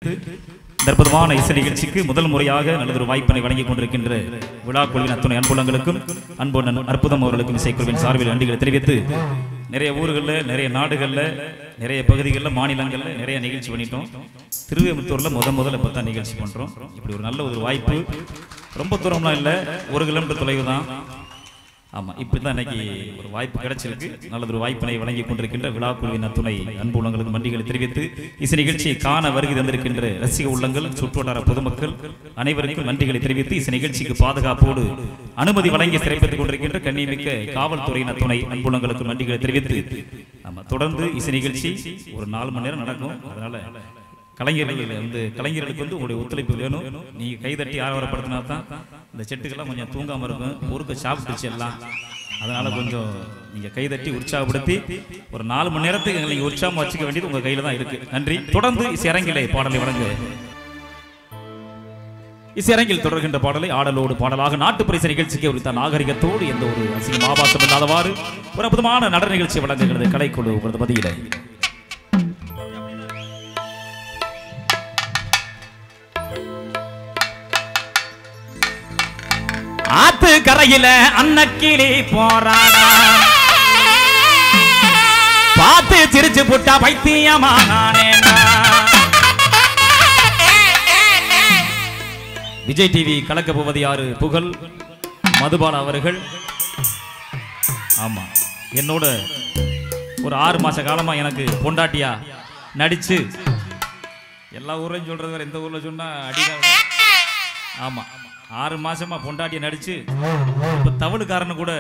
தெரிவித்து இந்த அற்புதமான இசை நிகழ்ச்சிக்கு முதல் முறையாக நல்லதொரு வாய்ப்பினை வழங்கிக் கொண்டிருக்கின்ற விழா குழுவின் அத்துணை அன்புலங்களுக்கும் அன்பு அற்புதம் அவர்களுக்கும் இசைக்குழுவின் சார்பில் நன்றிகளை தெரிவித்து நிறைய ஊர்களில் நிறைய நாடுகளில் நிறைய பகுதிகளில் மாநிலங்களில் நிறைய நிகழ்ச்சி பண்ணிட்டோம் திருவேமுத்தூரில் முத முதல்ல இப்போ தான் நிகழ்ச்சி பண்ணுறோம் இப்படி ஒரு நல்ல ஒரு வாய்ப்பு ரொம்ப தூரம்லாம் இல்லை ஒரு கிலோமீட்டர் தொலைவு தான் ஆமாம் இப்போ தான் இன்னைக்கு ஒரு வாய்ப்பு கிடைச்சிருக்கு நல்லது ஒரு வாய்ப்பினை வழங்கி கொண்டிருக்கின்ற விழா குழுவின் துணை அன்பு உள்ளங்களுக்கு நன்றிகளை தெரிவித்து இசை நிகழ்ச்சியை காண வருகை தந்திருக்கின்ற ரசிக உள்ளங்கள் சுற்றுவட்டார பொதுமக்கள் அனைவருக்கும் நன்றிகளை தெரிவித்து இசை நிகழ்ச்சிக்கு பாதுகாப்போடு அனுமதி வழங்கி சிறப்பித்துக் கொண்டிருக்கின்ற கண்ணியமிக்க காவல்துறையினர் துணை அன்புள்ளங்களுக்கு நன்றிகளை தெரிவித்து ஆமாம் தொடர்ந்து இசை நிகழ்ச்சி ஒரு நாலு மணி நேரம் நடக்கும் அதனால கலைஞர்கள் வந்து கலைஞர்களுக்கு வந்து உங்களுடைய ஒத்துழைப்பு வேணும் நீங்க கைதட்டி ஆரவாரப்படுத்தினா தான் இந்த செட்டுக்கெல்லாம் கொஞ்சம் தூங்காம இருக்கும் பொறுக்க சாப்பிட்டுச்சு எல்லாம் அதனால கொஞ்சம் நீங்க கைதட்டி உற்சாகப்படுத்தி ஒரு நாலு மணி நேரத்துக்கு எங்களை நீங்க உற்சாகம் வச்சுக்க வேண்டியது உங்க கையில தான் இருக்கு நன்றி தொடர்ந்து இசையரங்கிலே பாடலை வழங்க இசையரங்கில் தொடர்கின்ற பாடலை ஆடலோடு பாடலாக நாட்டுப்பரிசு நிகழ்ச்சிக்கு உரித்த நாகரிகத்தோடு எந்த ஒரு அசிங்கம் ஆபாசம் இல்லாதவாறு ஒரு அற்புதமான நடன நிகழ்ச்சி வழங்குகிறது கலைக்குழு உங்களது மதியிலே ஆத்து கரையில அன்னக்கிளி போறாடா பார்த்து சிரிச்சு புட்டா பைத்தியமானேடா விஜய் டிவி கலக்க போவது யாரு புகழ் மதுபாலா அவர்கள் ஆமா என்னோட ஒரு ஆறு மாச காலமா எனக்கு பொண்டாட்டியா நடிச்சு எல்லா ஊர்லயும் சொல்றது வேற எந்த ஊர்ல சொன்னா அடிதான் ஆமா ஆறு மாசமா பொண்டாட்டியா நடிச்சு இப்ப தவளுக்காரனு கூட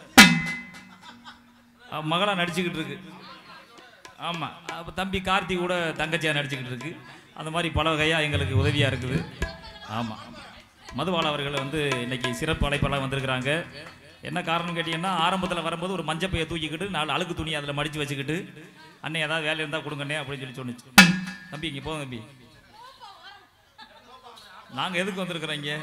அவ மகளா நடிச்சுக்கிட்டு இருக்கு ஆமா அப்ப தம்பி கார்த்தி கூட தங்கச்சியா நடிச்சுக்கிட்டு இருக்கு அந்த மாதிரி பல வகையா எங்களுக்கு உதவியா இருக்குது ஆமா மதுபாலா அவர்கள் வந்து இன்னைக்கு சிறப்பு அழைப்பெல்லாம் வந்திருக்கிறாங்க என்ன காரணம் கேட்டீங்கன்னா ஆரம்பத்தில் வரும்போது ஒரு மஞ்சள் பையை தூக்கிக்கிட்டு நாலு அழுக்கு துணி அதில் மடிச்சு வச்சுக்கிட்டு அண்ணே ஏதாவது வேலை இருந்தால் கொடுங்கண்ணே அப்படின்னு சொல்லி சொன்னுச்சு தம்பி இங்கே போங்க தம்பி நாங்கள் எதுக்கு வந்திருக்கிறோம் இங்கே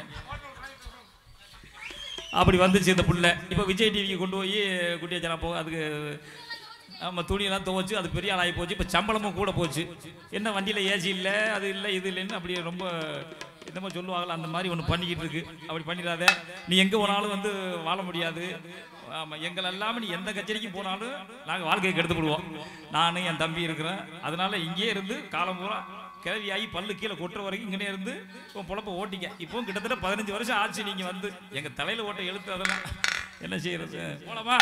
அப்படி வந்துச்சு இந்த புள்ள இப்போ விஜய் டிவிக்கு கொண்டு போய் குட்டியாச்சனா போக அதுக்கு நம்ம துணியெல்லாம் துவைச்சு அது பெரிய ஆளாகி போச்சு இப்போ சம்பளமும் கூட போச்சு என்ன வண்டியில் ஏசி இல்லை அது இல்லை இது இல்லைன்னு அப்படியே ரொம்ப என்னமோ சொல்லுவாங்கல்ல அந்த மாதிரி ஒன்று பண்ணிக்கிட்டு இருக்கு அப்படி பண்ணிடாத நீ எங்கே போனாலும் வந்து வாழ முடியாது ஆமாம் எங்களை இல்லாமல் நீ எந்த கச்சேரிக்கும் போனாலும் நாங்கள் வாழ்க்கையை கெடுத்து விடுவோம் நானும் என் தம்பி இருக்கிறேன் அதனால இங்கேயே இருந்து காலம் பூரா கிளவி ஆகி பல்லு கீழே கொட்டுற வரைக்கும் இங்கே இருந்து உன் பொழப்ப ஓட்டிக்க இப்பவும் கிட்டத்தட்ட பதினஞ்சு வருஷம் ஆச்சு நீங்கள் வந்து எங்கள் தலையில் ஓட்ட எழுத்து அதெல்லாம் என்ன செய்யறது போலாமா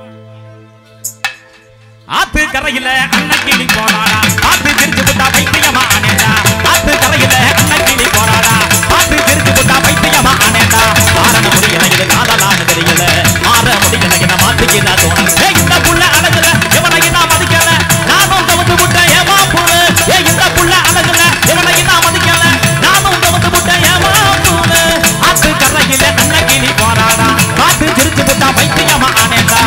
ஆத்து கரையில அன்னக்கிளி போறாடா பார்த்து சிரிச்சு புட்டா பைத்தியமானேடா ஆத்து கரையில அன்னக்கிளி போறாடா பார்த்து சிரிச்சு புட்டா பைத்தியமானேடா மாற முடியல இது காதலான்னு தெரியல மாற முடியல என்ன மாத்திக்கிற தோணல ஏய், இந்த புள்ள அழகுல இவனை நான் மதிக்கல நானும் தவிர்த்து விட்டேன் ஏமா பூனு ஏ இந்த புள்ள அழகுல இவனை நான் மதிக்கல நானும் தவிர்த்து விட்டேன் ஏமா பூனு ஆத்து கரையில அன்னக்கிளி போறாடா பார்த்து சிரிச்சு புட்டா பைத்தியமானேடா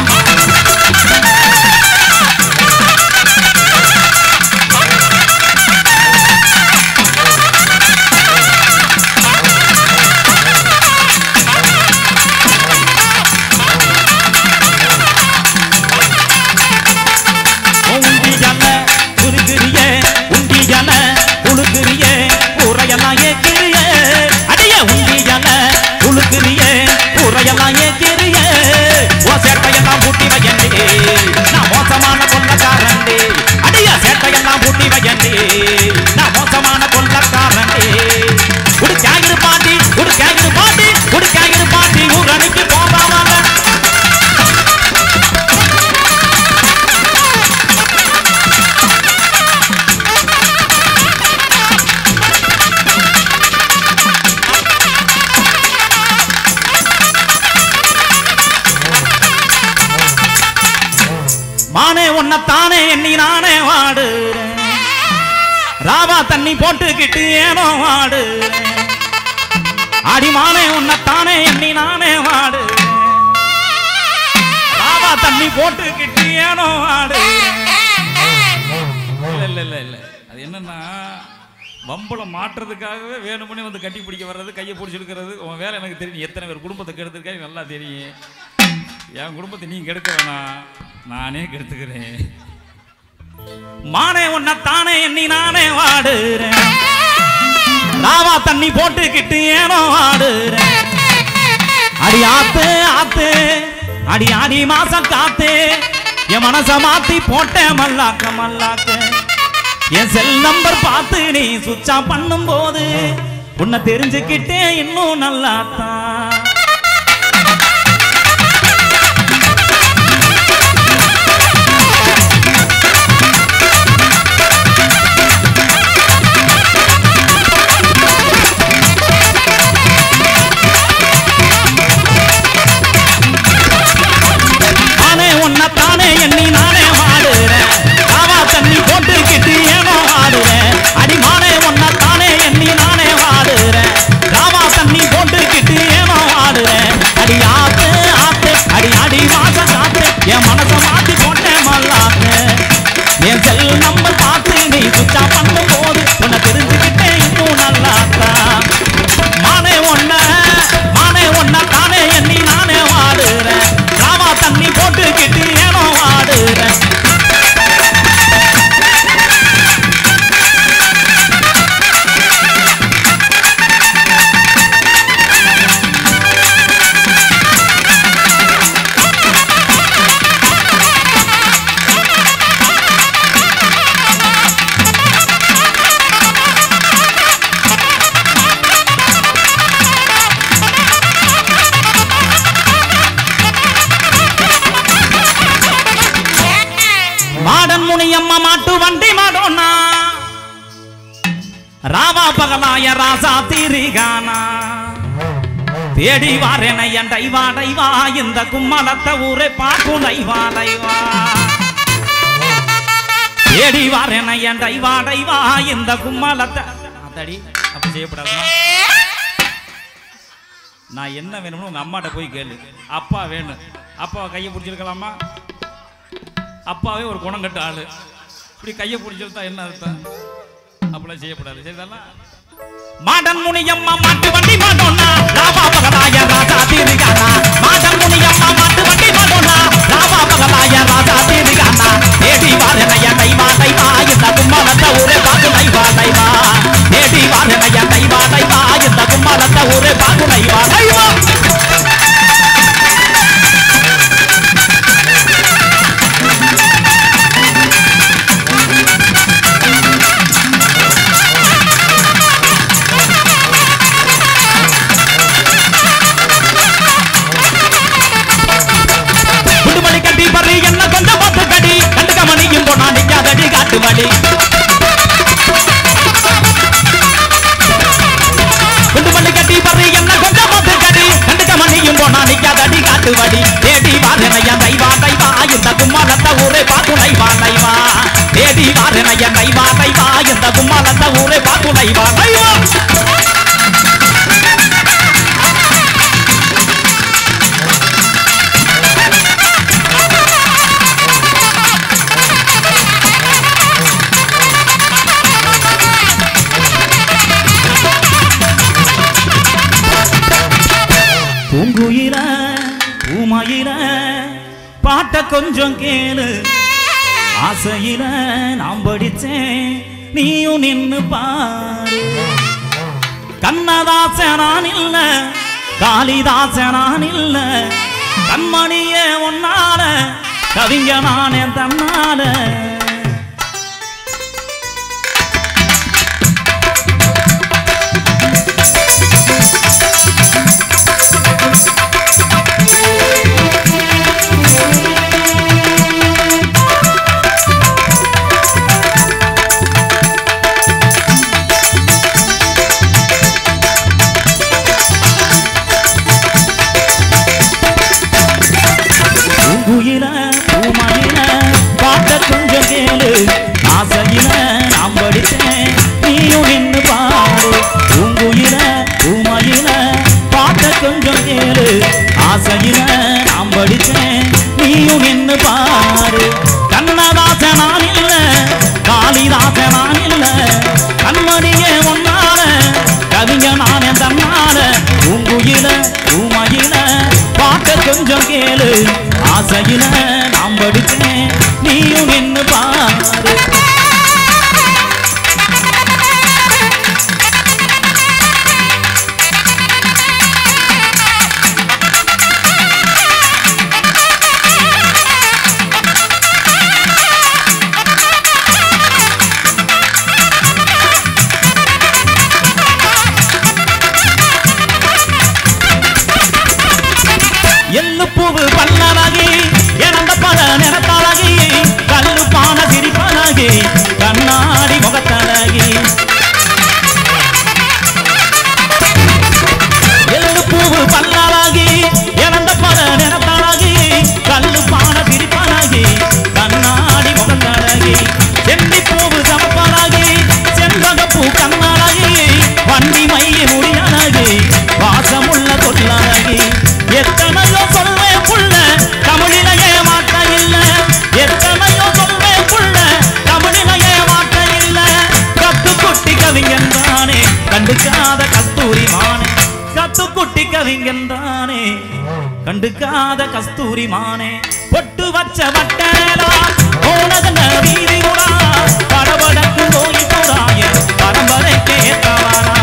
உண்டியல குறுகிறியே உண்டியல குளுக்கிறியே ஊரையெல்லாம் ஏக்கிறியே அடிய உண்டியல குளுக்கிறியே ஊரையெல்லாம் ஏக்கிறியே ஓ சேட்டையெல்லாம் பூட்டி வையண்டி நான் மோசமான கொள்ளக்காரண்டி அடிய சேட்டையெல்லாம் பூட்டி வையண்டி நான் மோசமான கொள்ளக்காரண்டி குடிக்காயிரு பாட்டி குடிக்காயிரு பாட்டி குடிக்காயிரு பாட்டி ஊரணிக்கு போகாமல மானே உன்னைத்தானே எண்ணி நானே வாடுறேன் ராவா தண்ணி போட்டுக்கிட்டு ஏனோ வாடுறேன் அடிமானே உன்னைத்தானே எண்ணி நானே வாடுறேன் ராவா தண்ணி போட்டுக்கிட்டு ஏனோ வாடுறேன் இல்லை இல்லை இல்லை இல்லை அது என்னன்னா வம்பளம் மாட்டுறதுக்காகவே வேணும்னே வந்து கட்டி பிடிக்க வர்றது கையை பிடிச்சி இழுக்கிறது உன் வேலை எனக்கு தெரியும் நீ எத்தனை பேர் குடும்பத்தை கெடுத்துருக்கா நல்லா தெரியும் என் குடும்பத்தை நீ கெடுக்க வேணாம் நானே கெடுத்துக்கிறேன் மானே உன்னைத்தானே எண்ணி நானே வாடுறேன் தண்ணி போட்டுக்கிட்டு ஏனோ ஆடுறேன் அடி ஆத்து ஆத்து அடி ஆடி மாசம் காத்து என் மனச மாத்தி போட்டேன் மல்லாக்க மல்லாக்க என் செல் நம்பர் பார்த்து நீ சுவிட்ச் ஆஃப் பண்ணும் போது உன்னை தெரிஞ்சுக்கிட்டே இன்னும் நல்லாத்தான் நானே உன்னைத்தானே எண்ணி நானே வாடுறேன் காவா தண்ணி போட்டுக்கிட்டு ஏனோ ஆடுறேன் அடிமானே உன்னைத்தானே எண்ணி நானே வாடுறேன் காவா தண்ணி போட்டுக்கிட்டு ஏனோ ஆடுறேன் அடி ஆத்து ஆத்து அடி அடி மாசம் காத்து என் மனச மாத்தி போட்டேன் மல்லாத்து என் செல் நம்பர் பார்த்து நீ சுத்தா பண்ணும் போது உன்னை தெரிஞ்சுக்கிட்டேன் இன்னும் நல்லாத்தான் மானே ஒன்ன மானே ஒன்ன தானே எண்ணி நானே வாடுறேன் ராவா தண்ணி போட்டுக்கிட்டு ஏனோ வாடுறேன் மாடன் முனியம்மா மாட்டு வண்டி மாடோனா ராவா பகலாய ராசா திரிகானா தேடி வாரேன என் டைவா டைவா இந்த கும்மலத்த ஊரை பார்க்கும் டைவா டைவா தேடி வாரேன என் டைவா டைவா இந்த கும்மலத்த அத்தடி அப்படி செய்யப்படாதுமா நான் என்ன வேணும்னு உங்க அம்மாட்ட போய் கேளு அப்பா வேணும் அப்பா கையை பிடிச்சிருக்கலாமா அப்பாவே ஒரு குணம் கட்ட ஆளு இப்படி கையை பிடிச்சிருந்தா என்ன அர்த்தம் அப்படிலாம் செய்யப்படாது சரிதானா மாடன் முனியம்மா மாட்டு வண்டி மாட்டோம்னா ராவா பகலாய ராஜா தீர்கானா மாடன் முனியம்மா மாட்டு வண்டி மாட்டோம்னா ராவா பகலாய ராஜா தீர்கானா தேடி வாரனைய தைவா தைவா இந்த கும்மாலத்த ஊரே பாக்கு தைவா தைவா தேடி வாரனைய தைவா தைவா இந்த கும்மாலத்த ஊரே பாக்கு தைவா தைவா குண்டுமணி கட்டி பறி என்ன கொஞ்சம் பார்த்து கடி கண்டுக்க மணியும் போனா நிக்காதடி காட்டு வழி குண்டுமணி கட்டி பறி என்ன கொஞ்சம் பார்த்து கடி கண்டுக்க மணியும் போனா நிக்காதடி காட்டு வழி தேடி வாரனைய தைவா தைவா இந்த கும்மாலத்த ஊரே பாத்து தைவா தைவா தேடி வாரனைய தைவா தைவா இந்த கும்மாலத்த ஊரே பாத்து தைவா தைவா பூங்குயில பூமயில பாட்ட கொஞ்சம் கேளு ஆசையில நாம் படிச்சேன் நீயும் நின்னு பாரு கண்ணதாசனான் இல்ல காளிதாசனான் இல்ல கண்மணியே ஒன்னால கவிஞ நானே தன்னால பூங்குயில பூமயில பாட்ட கொஞ்சம் கேளு ஆசையில நாம் படித்தேன் நீயும் நின்னு பாரு பூங்குயில பூமயில பாட்ட கொஞ்சம் கேளு ஆசையில நாம் படித்தேன் நீயும் நின்னு பாரு கண்ணதாசனான் இல்ல காளிதாசனான் இல்ல கண்மணியே ஒன்னால கவிஞ நானே தன்னால பூங்குயில பூமயில பாட்ட கொஞ்சம் கேளு ஆசையில நாம் படித்தேன் நீயும் நின்னு பாரு தானே கண்டுக்காத கஸ்தூரி மானே கத்துக்குட்டி கவிஞன் தானே கண்டுக்காத கஸ்தூரி மானே பொட்டு வச்ச வட்டேலா போனதன வீதி உடா படபடக்கு நோய் கூடாய பரம்பரைக்கு ஏற்றவானா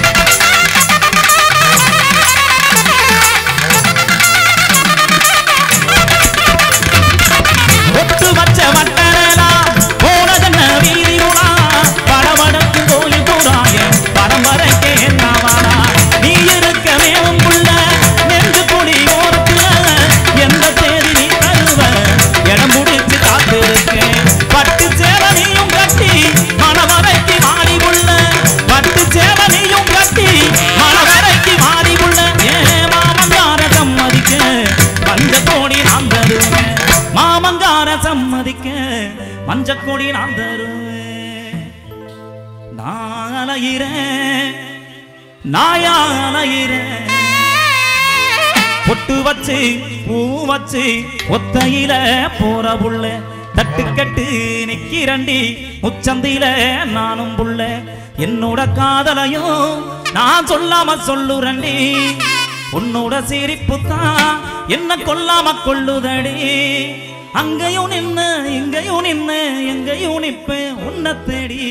ஒட்டு வச்ச வட்டரலா போனதன வீதி உடா படபடக்கு கோயில் கூடாய பரம்பரைக்கே நாவானா நீ இருக்க வேணும் புள்ள நெஞ்சு கொடி ஓரத்துல எந்த தேதி நீ தருவ இடம் முடிச்சு காத்திருக்கேன் பட்டு சேவனையும் கட்டி மணவரைக்கு மாறி உள்ள பட்டு சேவனையும் கட்டி மணவரைக்கு மாறி உள்ள ஏ மாமங்கார சம்மதிக்க பஞ்ச கோடி நான் தருவேன் மாமங்கார சம்மதிக்க மஞ்ச கோடி நான் தருவேன் நான் அலையிறேன் நாயா அலையிறேன் பொட்டு வச்சு பூ வச்சு ஒத்தையில போற புள்ள தட்டு கட்டு நிக்கிறண்டி உச்சந்தில நானும் புள்ள என்னோட காதலையும் நான் சொல்லாம சொல்லுறண்டி உன்னோட சிரிப்பு தான் என்ன கொல்லாம கொள்ளுதடி அங்கேயும் நின்னு இங்கேயும் நின்னு எங்கேயும் நிப்பேன் உன்னை தேடி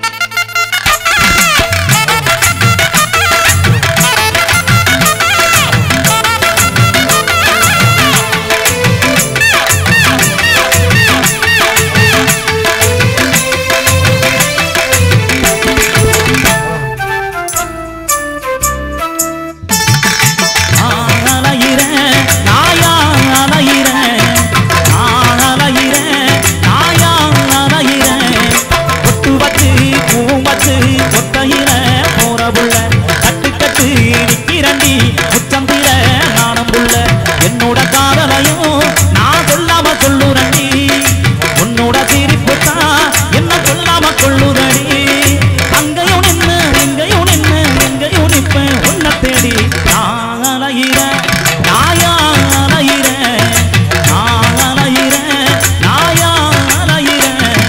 அலையிறேன் நாயா அலையிறேன் நான் அலையிறேன் நாயா அலையிறேன் பொட்டு வச்சு பூ வச்சு ஒத்தையில போற புள்ள கட்டு கட்டு நிக்கிறண்டி உச்சந்தில நானும் புள்ள என்னோட காதலையும் நான் சொல்லாம சொல்லுறண்டி உன்னோட சிரிப்பு தான் என்ன சொல்லாம கொள்ளுதடி அங்கேயும் நின்னு இங்கேயும் நின்னு எங்கேயும் நிப்பேன் உன்னை தேடி நான் அலையிறேன் நாயா அலையிறேன் நான் அலையிறேன் நாயா அலையிறேன்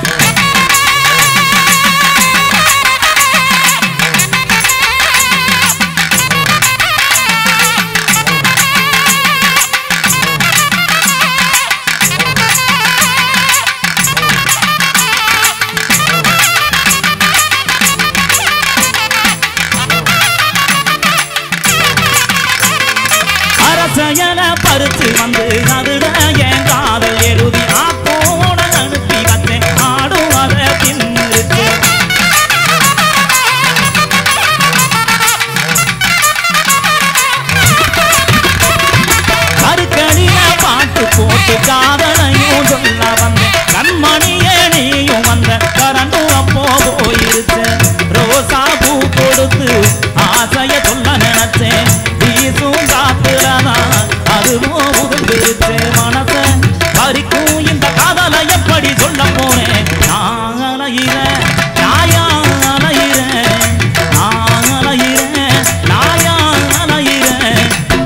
அரசையல பறிச்சு வந்து அதுல என் காதல் எழுதி ஆத்தோட அனுப்பி வச்சேன் ஆடும் அதை தின்னுருச்சு கருக்கடியில பாட்டு போட்டு காதலையும் சொல்ல வந்தேன் கண்மணியே நீயும் வந்த கரண்டும் அப்போ போயிருச்சு ரோசா பூ கொடுத்து ஆசைய சொல்ல நினைச்சேன் வீசும் காத்துலதான் அதுவும் உதிர்ந்துருச்சு மனச பறிக்கும் இந்த காதலை எப்படி சொல்ல போறேன் நான் அலையிறேன் நாயா அலையிறேன் நான் அலையிறேன் நாயா அலையிறேன்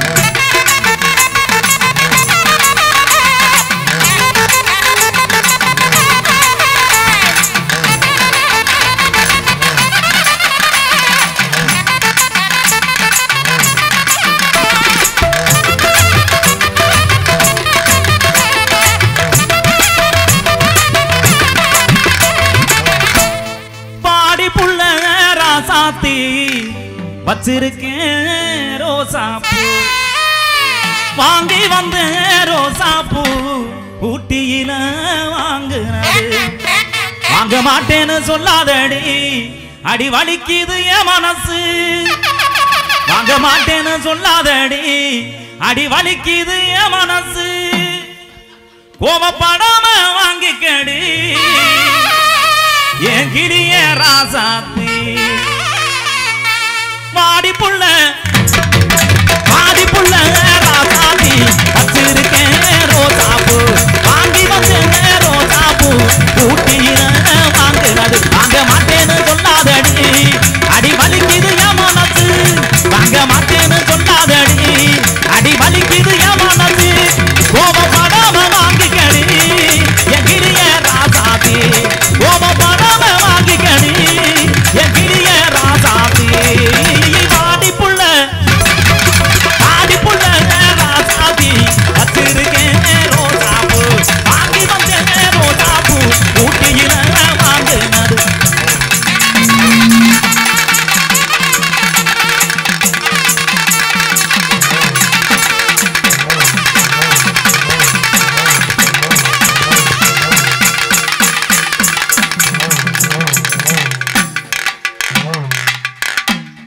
பாடி புள்ள ராசாத்தி வச்சிருக்கேன் ரோசா பூ வாங்கி வந்த ரோசா பூ ஊட்டியில வாங்குனது வாங்க மாட்டேன்னு சொல்லாதடி அடி வலிக்குது என் மனசு வாங்க மாட்டேன்னு சொல்லாதடி அடி வலிக்குது என் மனசு கோபப்படாம வாங்கிக்கடி என் கிளிய ராசாத்தி வாடி புள்ள வாடி புள்ள ராசாத்தி வச்சிருக்கேன் ரோசாப்பூ வாங்கி வந்தேன் ரோசாப்பூ ஊட்டியில வாங்குனது வாங்க மாட்டேன்னு சொல்லாதடி அடி வலிக்குது என் மனசு வாங்க மாட்டேன்னு சொல்லாதடி அடி வலிக்குது என் மனசு கோபப்படாம வாங்கிக்கடி என் கிளிய ராசாத்தி கோபப்படாம வாங்கிக்கடி என் கிளிய ராசா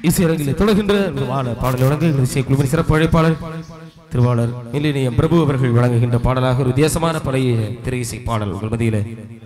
இசையரங்கில் தொடர்கின்ற விதமான பாடல் வழங்க இசை குழுவின் சிறப்பு அழைப்பாளர் திருவாளர் மில்லினியம் பிரபு அவர்கள் வழங்குகின்ற பாடலாக ஒரு வித்தியாசமான பழைய திரை இசை பாடல் உங்கள் மத்தியிலே